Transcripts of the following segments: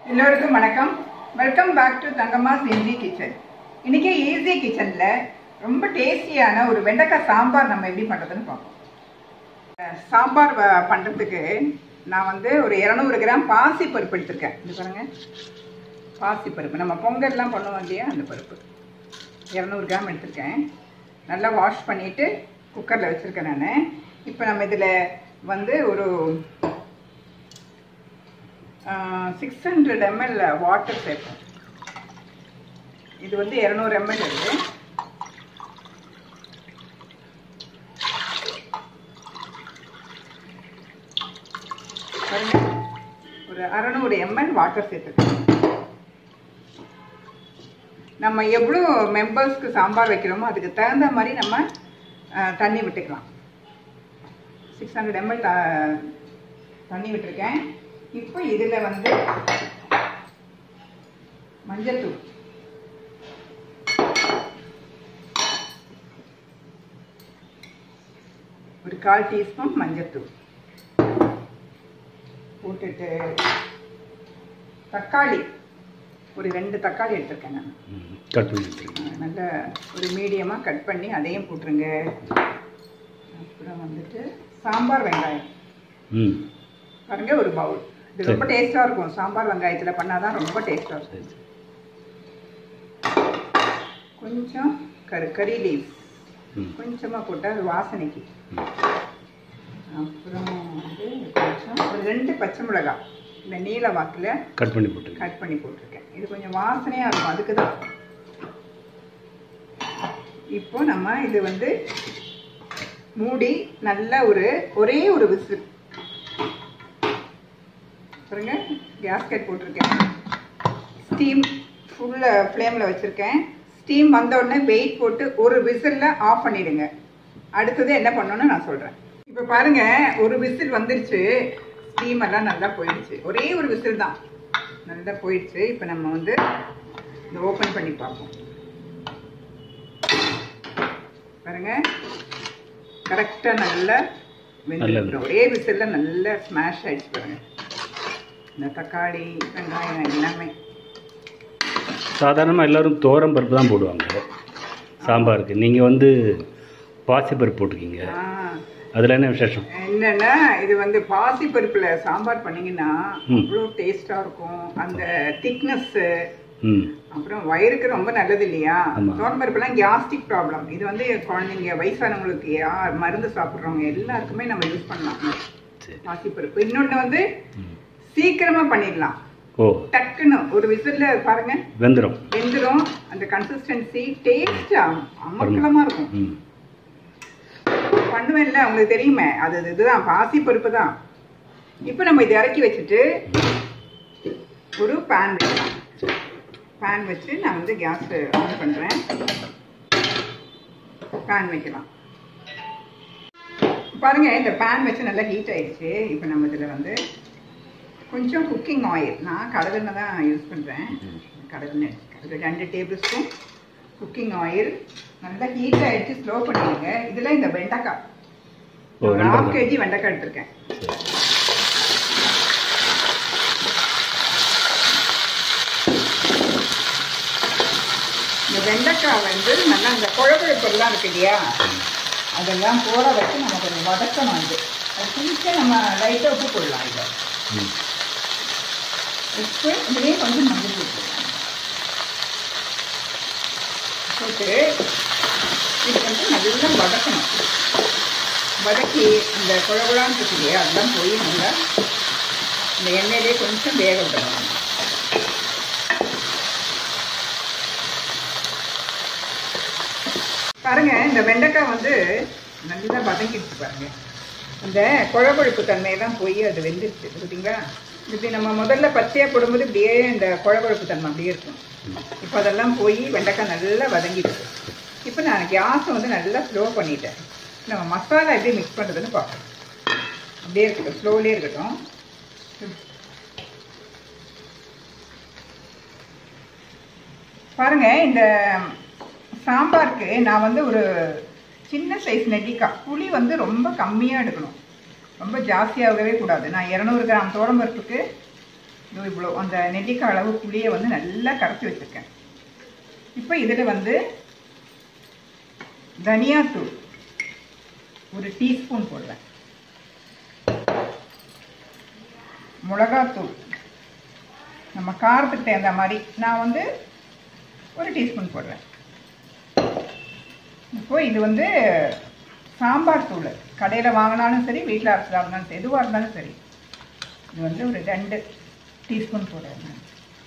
எல்லோருக்கும் வணக்கம் welcome back to Thangamma's easy kitchen இன்னைக்கு ஈஸி கிச்சனில் ரொம்ப டேஸ்டியான ஒரு வெண்டைக்காய் சாம்பார் நம்ம எப்படி பண்ணுறதுன்னு பார்ப்போம் அஹ் சாம்பார் வ- பண்ணுறதுக்கு நான் வந்து ஒரு இரநூறு கிராம் பாசி பருப்பு எடுத்திருக்கேன் இது பாருங்க பாசி பருப்பு நம்ம பொங்கல்லாம் பண்ணுவோம் இல்லையா அந்த பருப்பு இரநூறு கிராம் எடுத்திருக்கேன் நல்லா வாஷ் பண்ணிவிட்டு குக்கரில் வச்சுருக்கேன் நான் இப்போ நம்ம இதில் வந்து ஒரு சிக்ஸ் ஹண்ட்ரட் எம்எல் வாட்டர் சேர்ப்போம் இது வந்து இரநூறு எம்எல் இருக்கு பாருங்க ஒரு அறநூறு எம்எல் வாட்டர் சேர்த்துக்கணும் நம்ம எவ்வளோ மெம்பர்ஸ்க்கு சாம்பார் வைக்கிறோமோ அதுக்கு தகுந்த மாதிரி நம்ம அஹ், தண்ணி விட்டுக்கலாம் சிக்ஸ் ஹண்ட்ரட் எம்எல் தண்ணி விட்டுருக்கேன் இப்போ இதில் வந்து மஞ்சள் தூள் ஒரு கால் டீஸ்பூன் மஞ்சள் தூள் போட்டுட்டு தக்காளி ஒரு ரெண்டு தக்காளி எடுத்திருக்கேன் நான் கட் பண்ணி வச்சுருக்கேன் அஹ் நல்ல ஒரு மீடியமாக கட் பண்ணி அதையும் போட்டுருங்க அப்புறம் வந்துட்டு சாம்பார் வெங்காயம் ம் பாருங்க ஒரு பவுல் இது ரொம்ப டேஸ்டா இருக்கும் சாம்பார் வெங்காயத்துல பண்ணாதான் ரொம்ப டேஸ்டா இருக்கும் சரி சரி கொஞ்சம் கரு கறி லீவ்ஸ் ம் கொஞ்சமா போட்டா அது வாசனைக்கு ம் அப்புறம் வந்து கொஞ்சம் ஒரு ரெண்டு பச்சை மிளகாய் இந்த நீல வாக்குல கட் பண்ணி போட்டுருக்கேன் கட் பண்ணி போட்டிருக்கேன் இது கொஞ்சம் வாசனையா இருக்கும் அதுக்கு தான் இப்போ நம்ம இது வந்து மூடி நல்ல ஒரு ஒரே ஒரு விசில் பாருங்க கேஸ்கெட் போட்டிருக்கேன் ஸ்டீம் ஃபுல்ல ஃப்ளேமில் வச்சுருக்கேன் ஸ்டீம் வந்த உடனே வெயிட் போட்டு ஒரு விசிலில் ஆஃப் பண்ணிடுங்க அடுத்தது என்ன பண்ணணும்னு நான் சொல்கிறேன் இப்போ பாருங்க ஒரு விசில் வந்துருச்சு ஸ்டீம் எல்லாம் நல்லா போயிடுச்சு ஒரே ஒரு விசில் தான் நல்லா போயிடுச்சு இப்போ நம்ம வந்து இதை ஓப்பன் பண்ணி பார்ப்போம் பாருங்க கரெக்டாக நல்லா வெந்திருக்கு. ஒரே விசிலில் நல்லா ஸ்மாஷ் ஆயிடுச்சு பாருங்க இந்த தக்காளி வெங்காயம் எல்லாமே சாதாரணமாக எல்லாரும் தோரம் பருப்பு தான் போடுவாங்க சாம்பாருக்கு நீங்கள் வந்து பாசிப்பருப்பு போட்டிருக்கீங்க ஆ, அதில் என்ன விசேஷம் என்னன்னா இது வந்து பாசி பருப்புல சாம்பார் பண்ணீங்கன்னா ம். அவ்வளோ டேஸ்டா இருக்கும் அந்த திக்னஸ் ம் அப்புறம் வயிறுக்கு ரொம்ப நல்லது இல்லையா ஆமா. தோரம்பருப்புலாம் கேஸ்ட்ரிக் ப்ராப்ளம் இது வந்து குழந்தைங்க வயசானவங்களுக்கு யார் மருந்து சாப்பிட்றவங்க எல்லாருக்குமே நம்ம யூஸ் பண்ணலாம் சரி பாசிப்பருப்பு இன்னொன்று வந்து ம் சீக்கிரமா பண்ணிடலாம் ஓ டக்குன்னு ஒரு விசில்ல பாருங்க வெந்துடும் வெந்துடும் அந்த கன்சிஸ்டன்சி டேஸ்ட் அமக்கலமா இருக்கும் ம் பண்ணுவேன்ல உங்களுக்கு தெரியுமே அது இது- இதுதான் பாசி பருப்பு தான் இப்போ நம்ம இதை இறக்கி வச்சுட்டு ஒரு பேன் வைக்கலாம் பேன் வச்சு நான் வந்து கேஸ் ஆன் பண்ணுறேன் பேன் வைக்கலாம் பாருங்க இந்த பேன் வச்சு நல்லா ஹீட் ஆயிடுச்சு இப்போ நம்ம இதில் வந்து கொஞ்சம் குக்கிங் ஆயில் நான் கடலெண்ணெய் தான் யூஸ் பண்ணுறேன் கடலெண்ணெய் ஒரு ரெண்டு டேபிள் ஸ்பூன் குக்கிங் ஆயில் நல்லா ஹீட் ஆயிடுச்சு ஸ்லோ பண்ணிடுங்க இதில் இந்த வெண்டைக்காய் ஓ ஒரு ஹாஃப் வெண்டைக்காய் கேஜி வெண்டைக்காய் எடுத்திருக்கேன் சரி இந்த வெண்டைக்காய் வந்து நல்லா இந்த குழப்பெல்லாம் இருக்கு இல்லையா அதெல்லாம் போற வச்சு நம்ம கொஞ்சம் வதக்கணும் இது அது கொஞ்சம் நம்ம லைட்டாக உப்பு போடலாம் இதை ம் உப்பு இதுலேயே கொஞ்சம் மஞ்சள் தூள் போடலாம் போட்டு இது வந்து நல்லா வதக்கணும் வதக்கி இந்த குழகுழான்னு இருக்கு இல்லையா அதெல்லாம் போய் நல்லா இந்த எண்ணெயிலே கொஞ்சம் வேக விடணும் பாருங்க இந்த வெண்டைக்காய் வந்து நல்லா வதங்கிடுச்சு பாருங்க இந்த குழகுழப்பு தன்மையெல்லாம் போய் அது வெந்துருச்சு பார்த்தீங்களா இப்படி நம்ம முதல்ல பச்சையாக போடும்போது இப்படியே இந்த குழகுழப்பு தன்மை அப்படியே இருக்கும் இப்போ அதெல்லாம் போய் வெண்டைக்காய் நல்லா வதங்கிடுச்சு இப்போ நான் கேஸை வந்து நல்லா ஸ்லோ பண்ணிட்டேன் நம்ம மசாலா எப்படி மிக்ஸ் பண்ணுறதுன்னு பார்ப்போம் அப்படியே இருக்கட்டும் ஸ்லோலியே இருக்கட்டும் பாருங்க இந்த சாம்பாருக்கு நான் வந்து ஒரு சின்ன சைஸ் நெல்லிக்காய் புளி வந்து ரொம்ப கம்மியாக எடுக்கணும் ரொம்ப ஜாஸ்தியாகவே கூடாது நான் இரநூறு கிராம் துவரம்பருப்புக்கு இதோ இவ்வளோ அந்த நெல்லிக்காய் அளவு புளியை வந்து நல்லா கரைச்சி வச்சுருக்கேன் இப்போ இதில் வந்து தனியாத்தூள் ஒரு டீஸ்பூன் போடுறேன் மிளகாத்தூள் நம்ம காரத்துக்கு தகுந்த மாதிரி நான் வந்து ஒரு டீஸ்பூன் போடுறேன் இப்போ இது வந்து சாம்பார் தூள் கடையில் வாங்கினாலும் சரி வீட்டில் அரைச்சிடாலும் சரி எதுவாக இருந்தாலும் சரி இது வந்து ஒரு ரெண்டு டீஸ்பூன் போடுறேன் நான்.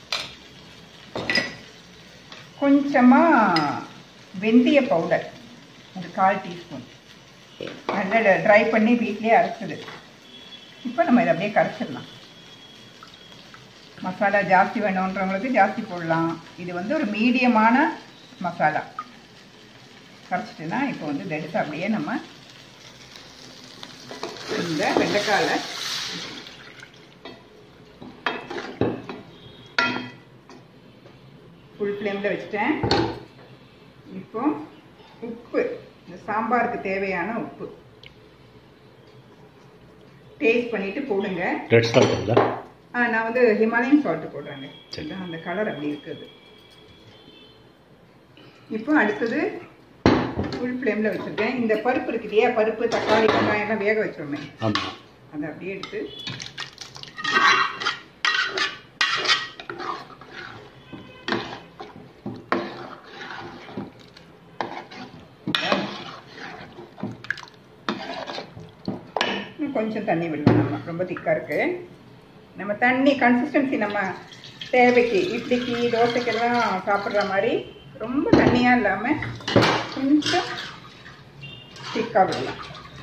கொஞ்சமாக வெந்தய பவுடர் ஒரு கால் டீஸ்பூன் நல்லா ட்ரை பண்ணி வீட்டிலே அரைச்சது இப்போ நம்ம இதை அப்படியே கரைச்சிடலாம் மசாலா ஜாஸ்தி வேணுன்றவங்களுக்கு ஜாஸ்தி போடலாம் இது வந்து ஒரு மீடியமான மசாலா கரைச்சிட்டுனா இப்போ வந்து இதை எடுத்து அப்படியே நம்ம இந்த வெண்டைக்காயில் ஃபுல் ஃப்ளேமில் வச்சுட்டேன் இப்போ உப்பு இந்த சாம்பாருக்கு தேவையான உப்பு டேஸ்ட் பண்ணிட்டு போடுங்க ரெட் சால்ட்டுங்களா ஆ, நான் வந்து ஹிமாலயன் சால்ட் போடுறேங்க சரி. அதான் அந்த கலர் அப்படி இருக்குது இப்போ அடுத்தது ஃபுல் ஃப்ளேமில் வச்சுருக்கேன் இந்த பருப்பு இருக்கு இல்லையா பருப்பு தக்காளி வெங்காயம் எல்லாம் வேக வச்சிருமே ஆமாம் அதை அப்படியே எடுத்து இன்னும் கொஞ்சம் தண்ணி விடலாம் நம்ம ரொம்ப திக்காக இருக்கு நம்ம தண்ணி கன்சிஸ்டன்சி நம்ம தேவைக்கு இட்லிக்கு தோசைக்கெல்லாம் சாப்பிட்ற மாதிரி ரொம்ப தண்ணியாக இல்லாமல் கொஞ்சம் திக்காக விடலாம்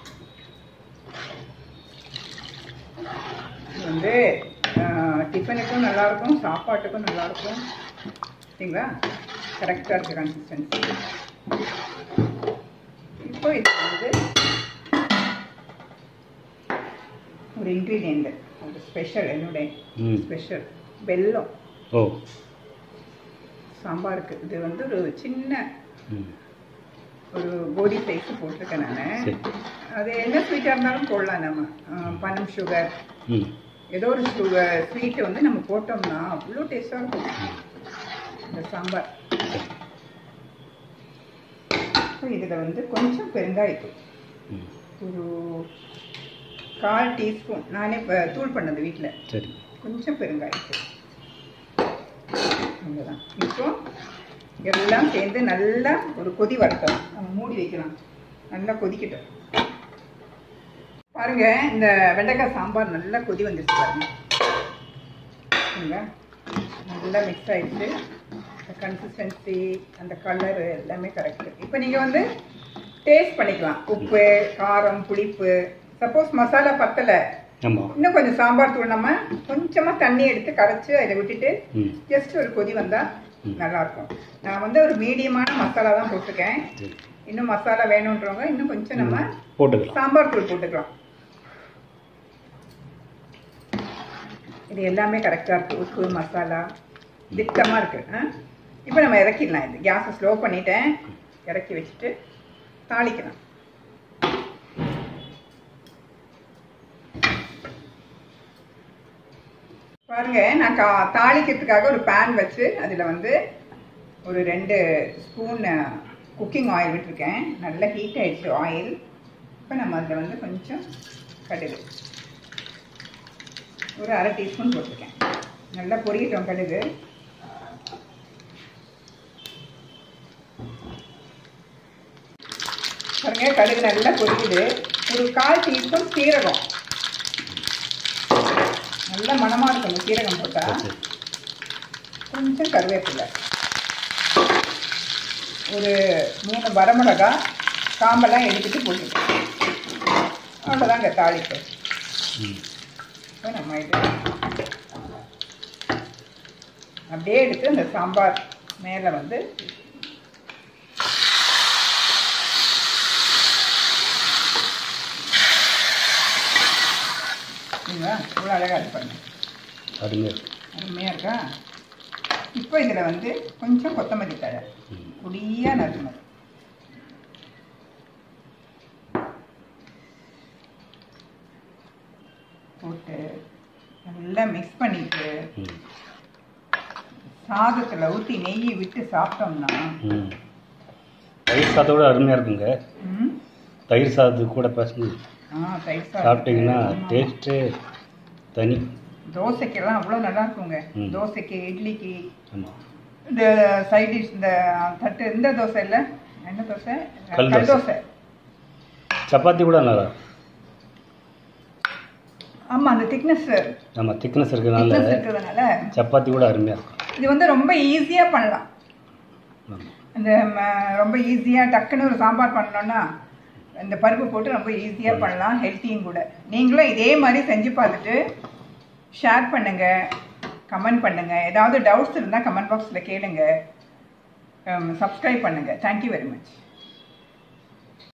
இது வந்து ஆஹ், டிஃபனுக்கும் நல்லாயிருக்கும் சாப்பாட்டுக்கும் நல்லாயிருக்கும் சரிங்களா கரெக்டாக இருக்குது கன்சிஸ்டன்சி இப்போ இது வந்து ஒரு இன்க்ரீடியண்ட் ஒரு ஸ்பெஷல் என்னுடைய ம் ஸ்பெஷல் வெல்லம் ஓ சாம்பாருக்கு இது வந்து ஒரு சின்ன ம் ஒரு கோடி சைஸ் போட்டிருக்கேன் நான் சரி அது என்ன ஸ்வீட்டாக இருந்தாலும் போடலாம் நம்ம ஆஹ், பனம் சுகர் ம் ஏதோ ஒரு சுகர் ஸ்வீட்டு வந்து நம்ம போட்டோம்னா அவ்வளோ டேஸ்ட்டாக இருக்கும் இந்த சாம்பார் இப்போ இதில் வந்து கொஞ்சம் பெருங்காயத்தூள் ம் ஒரு கால் டீஸ்பூன் நானே இப்போ தூள் பண்ணது வீட்டில் சரி கொஞ்சம் பெருங்காயத்தூள் அவ்வளோதான் இப்போ எல்லாம் சேர்ந்து நல்லா ஒரு கொதி வரட்டும் நம்ம மூடி வைக்கலாம் நல்லா கொதிக்கட்டும் பாருங்க இந்த வெண்டைக்காய் சாம்பார் நல்லா கொதி வந்துருச்சு பாருங்க சரிங்களா? நல்லா மிக்ஸ் ஆயிடுச்சு கன்சிஸ்டன்சி அந்த கலர் எல்லாமே கரெக்டு இப்போ நீங்கள் வந்து டேஸ்ட் பண்ணிக்கலாம் உப்பு காரம் புளிப்பு சப்போஸ் மசாலா பத்தலை ஆமாம் இன்னும் கொஞ்சம் சாம்பார் தூள் நம்ம கொஞ்சமா தண்ணி எடுத்து கரைச்சு அதை விட்டுட்டு ம் ஜஸ்ட் ஒரு கொதி வந்தா ம். நல்லா இருக்கும் நான் வந்து ஒரு மீடியமான மசாலா தான் போட்டிருக்கேன் சரி இன்னும் மசாலா வேணுன்றவங்க இன்னும் கொஞ்சம் நம்ம போட்டுக்கலாம் சாம்பார் தூள் போட்டுக்கலாம் இது எல்லாமே கரெக்டாக இருக்கு உப்பு மசாலா திட்டமாக இருக்கு ஆ இப்போ நம்ம இறக்கிடலாம் இது கேஸை ஸ்லோ பண்ணிட்டேன் இறக்கி வச்சுட்டு தாளிக்கலாம் பாருங்க நான் கா தாளிக்கிறதுக்காக ஒரு பேன் வச்சு அதில் வந்து ஒரு ரெண்டு ஸ்பூன் குக்கிங் ஆயில் விட்டுருக்கேன் நல்லா ஹீட் ஆயிடுச்சு ஆயில் இப்போ நம்ம அதில் வந்து கொஞ்சம் கடுகு ஒரு அரை டீஸ்பூன் போட்டிருக்கேன் நல்லா பொரியட்டும் கடுகு பாருங்க கடுகு நல்லா பொரியுது ஒரு கால் டீஸ்பூன் சீரகம் நல்ல மணமா இருக்கணும் சீரகம் போட்டா சரி கொஞ்சம் கருவேப்பிலை ஒரு மூணு வரமிளகா காம்பெல்லாம் எடுத்துட்டு போட்டுருக்கேன் அவ்வளோதாங்க தாளிப்பு ம் இப்போ நம்ம இது அப்படியே எடுத்து இந்த சாம்பார் மேலே வந்து சரிங்களா இவ்வளோ அழகாக இது பண்ணு அருமையாக இருக்கு அருமையாக இருக்கா இப்போ இதில் வந்து கொஞ்சம் கொத்தமல்லி தழை ம் பொடியாக நறுக்கணும் போட்டு நல்லா மிக்ஸ் பண்ணிட்டு சாதத்தில் ஊற்றி நெய்யை விட்டு சாப்பிட்டோம்னா ம் தயிர் சாதத்தோட அருமையாக இருக்குங்க ம் தயிர் சாதத்துக்கு கூட பசங்க ஆ தயிர் சாதம் சாப்பிட்டீங்கன்னா ஆமா. டேஸ்ட்டே தனி தோசைக்கெல்லாம் அவ்வளோ நல்லா இருக்குங்க ம். தோசைக்கு இட்லிக்கு ஆமாம் இந்த சைட் டிஷ் இந்த தட்டு இந்த தோசை இல்லை என்ன தோசை கல் கல் தோசை. தோசை சப்பாத்தி கூட நல்லா இருக்கும். ஆமாம் அந்த திக்னஸ் நம்ம திக்னஸ் இருக்கிறதுனால திக்னஸ் இருக்கிறதுனால சப்பாத்தி கூட அருமையாக இருக்கும் இது வந்து ரொம்ப ஈஸியாக பண்ணலாம் ஆமாம் இந்த ம, ரொம்ப ஈஸியாக டக்குன்னு ஒரு சாம்பார் பண்ணணும்னா இந்த பருப்பு போட்டு ரொம்ப ஈஸியாக பண்ணலாம் ஹெல்த்தியும் கூட நீங்களும் இதே மாதிரி செஞ்சு பார்த்துட்டு ஷேர் பண்ணுங்கள் கமெண்ட் பண்ணுங்கள் ஏதாவது டவுட்ஸ் இருந்தால் கமெண்ட் பாக்ஸில் கேளுங்க சப்ஸ்கிரைப் பண்ணுங்கள் தேங்க்யூ வெரி மச்